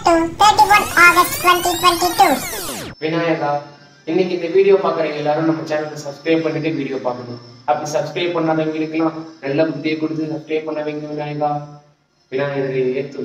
to 31 August 2022. Vinayaka இன்னைக்கு இந்த video பார்க்குறவங்க எல்லாரும் நம்ம சேனலை சப்ஸ்கிரைப் பண்ணிட்டு வீடியோ பார்க்கணும் அப்படி சப்ஸ்கிரைப் பண்ணாதவங்களுக்குலாம் நல்ல புத்தியை கொடுத்து சப்ஸ்கிரைப் பண்ண வைங்க விநாயகா விநாயகரை ஏற்று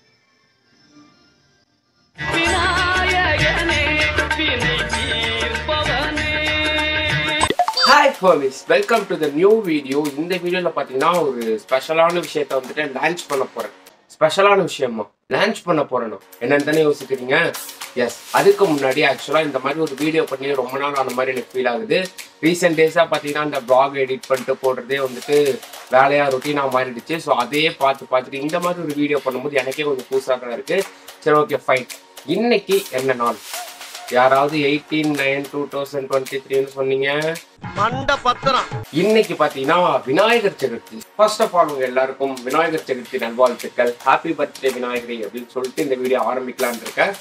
விநாயகனே வினை தீர்ப்பவனே hi homies welcome to the new video இந்த வீடியோவில் பார்த்தீங்கன்னா ஒரு ஸ்பெஷலான விஷயத்த வந்துட்டு லான்ச் பண்ண போகிறேன் ஸ்பெஷலான விஷயமா லான்ச் பண்ண போறேன் என்னன்னு தானே யோசிக்கிறீங்க எஸ் அதுக்கு முன்னாடி ஆக்சுவலாக இந்த மாதிரி ஒரு வீடியோ பண்ணி ரொம்ப நாள் ஆன மாதிரி எனக்கு ஃபீல் ஆகுது ரீசெண்ட் டேஸாக பார்த்தீங்கன்னா இந்த ப்ளாக் எடிட் பண்ணிட்டு போடுறதே வந்துட்டு வேலையாக ரொட்டீனாக மாறிடுச்சு ஸோ அதையே பார்த்து பார்த்துட்டு இந்த மாதிரி ஒரு வீடியோ பண்ணும்போது எனக்கே கொஞ்சம் புதுசாக தான் இருக்குது சரி ஓகே ஃபைன் இன்னைக்கு என்ன நாள் யாராவது eighteen nine two thousand twenty த்ரீன்னு சொன்னீங்க மண்ட பத்திரம் இன்னைக்கு பாத்தீங்கன்னா Vinayagar Chathurthi first of all உங்க எல்லாருக்கும் விநாயகர் சதுர்த்தி நல்வாழ்த்துக்கள் ஹாப்பி பர்த்டே விநாயகரி அப்படின்னு சொல்லிட்டு இந்த வீடியோ ஆரம்பிக்கலாம்னு இருக்கேன்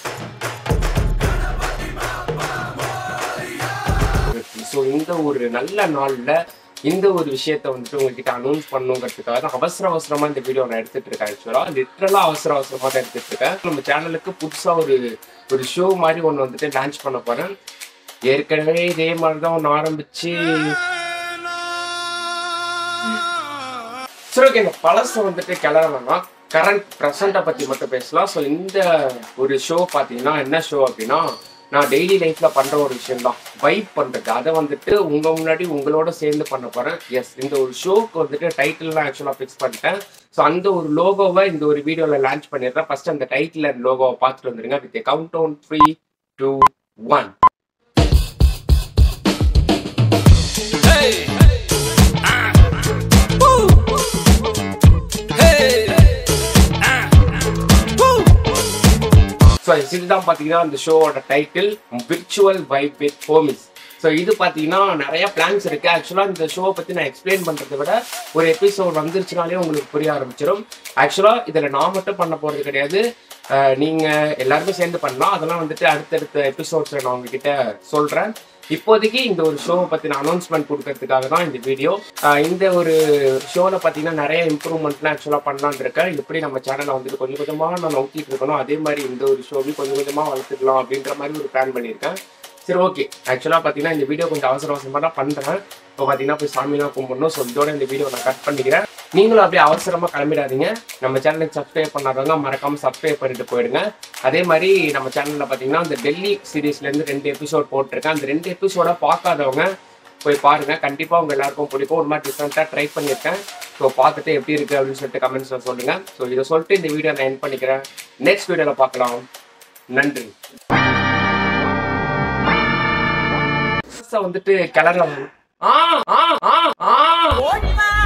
ஸோ இந்த ஒரு நல்ல நாள்ல இந்த ஒரு விஷயத்த வந்துட்டு உங்ககிட்ட அனௌன்ஸ் பண்ணுங்கிறதுக்காக தான் அவசர அவசரமா இந்த வீடியோ நான் எடுத்துட்டு இருக்கேன் ஆக்சுவலா லிட்ரலா அவசர அவசரமா தான் எடுத்துட்டு இருக்கேன் நம்ம சேனலுக்கு புதுசா ஒரு ஒரு ஷோ மாதிரி ஒன்று வந்துட்டு லான்ச் பண்ண போறேன் ஏற்கனவே இதே மாதிரி தான் ஒன்று ஆரம்பிச்சு சரி ஓகே இந்த பழசை வந்துட்டு கிளற வேணாம் கரண்ட் ப்ரெசண்ட்டை பற்றி மட்டும் பேசலாம் ஸோ இந்த ஒரு ஷோ பார்த்தீங்கன்னா என்ன ஷோ அப்படின்னா நான் டெய்லி லைஃப்ல பண்ற ஒரு விஷயம் தான் வைப் பண்றது அதை வந்துட்டு உங்க முன்னாடி உங்களோட சேர்ந்து பண்ண போறேன் எஸ் இந்த ஒரு ஷோக்கு வந்துட்டு டைட்டில்லாம் ஆக்சுவலா ஃபிக்ஸ் பண்ணிட்டேன் ஸோ அந்த ஒரு லோகோவை இந்த ஒரு வீடியோல லான்ச் பண்ணிடுறேன் ஃபர்ஸ்ட் அந்த டைட்டில் லோகோவை பார்த்துட்டு வந்துருங்க with countdown three two one Hey! Ah! Woo! Hey! Ah! Woo! So இதுதான் பார்த்தீங்கன்னா இந்த ஷோவோட title virtual vibe with homies so இது பார்த்தீங்கன்னா நிறைய பிளான்ஸ் இருக்கு ஆக்சுவலாக இந்த ஷோவை பற்றி நான் எக்ஸ்பிளைன் பண்ணுறதை விட ஒரு எபிசோட் வந்துருச்சுனாலே உங்களுக்கு புரிய ஆரம்பிச்சிடும் ஆக்சுவலாக இதில் நான் மட்டும் பண்ண போகிறது கிடையாது அஹ் நீங்க எல்லாருமே சேர்ந்து பண்ணலாம் அதெல்லாம் வந்துட்டு அடுத்தடுத்த எபிசோட்ஸில் நான் உங்ககிட்ட சொல்கிறேன் இப்போதைக்கு இந்த ஒரு ஷோவை பற்றின அனௌன்ஸ்மெண்ட் கொடுக்கறதுக்காக தான் இந்த வீடியோ இந்த ஒரு ஷோவில் பார்த்தீங்கன்னா நிறைய இம்ப்ரூவ்மெண்ட்லாம் ஆக்சுவலாக பண்ணலான்னு இருக்கேன் எப்படி நம்ம சேனலை வந்துட்டு கொஞ்சம் கொஞ்சமாக நான் நோக்கிட்டு இருக்கணும் அதே மாதிரி இந்த ஒரு ஷோவையும் கொஞ்சம் கொஞ்சமாக வளர்த்துக்கலாம் அப்படின்ற மாதிரி ஒரு பிளான் பண்ணியிருக்கேன் சரி ஓகே ஆக்சுவலாக பார்த்தீங்கன்னா இந்த வீடியோ கொஞ்சம் அவசர அவசரமாக தான் பண்ணுறேன் இப்போ பார்த்தீங்கன்னா போய் சாமிலாம் கும்பிடணும் ஸோ இதோட இந்த வீடியோ நான் கட் பண்ணிக்கிறேன் நீங்களும் அப்படியே அவசரமாக கிளம்பிடாதீங்க நம்ம சேனலுக்கு சப்ஸ்கிரைப் பண்ணாதவங்க மறக்காமல் சப்ஸ்கிரைப் பண்ணிட்டு போயிடுங்க அதே மாதிரி நம்ம சேனலில் பார்த்தீங்கன்னா இந்த டெல்லி சீரீஸ்லேருந்து ரெண்டு எபிசோட் போட்டிருக்கேன் அந்த ரெண்டு எபிசோட பார்க்காதவங்க போய் பாருங்க கண்டிப்பாக உங்க எல்லாருக்கும் பிடிக்கும் ஒரு மாதிரி டிஃப்ரெண்ட்டாக ட்ரை பண்ணியிருக்கேன் ஸோ பார்த்துட்டு எப்படி இருக்கு அப்படின்னு சொல்லிட்டு கமெண்ட்ஸில் சொல்லுங்க ஸோ இதை சொல்லிட்டு இந்த வீடியோ நான் என் பண்ணிக்கிறேன் நெக்ஸ்ட் வீடியோவில் பார்க்கலாம் நன்றி வந்துட்டு கிளறலாம் ஆ ஆ ஆ ஆ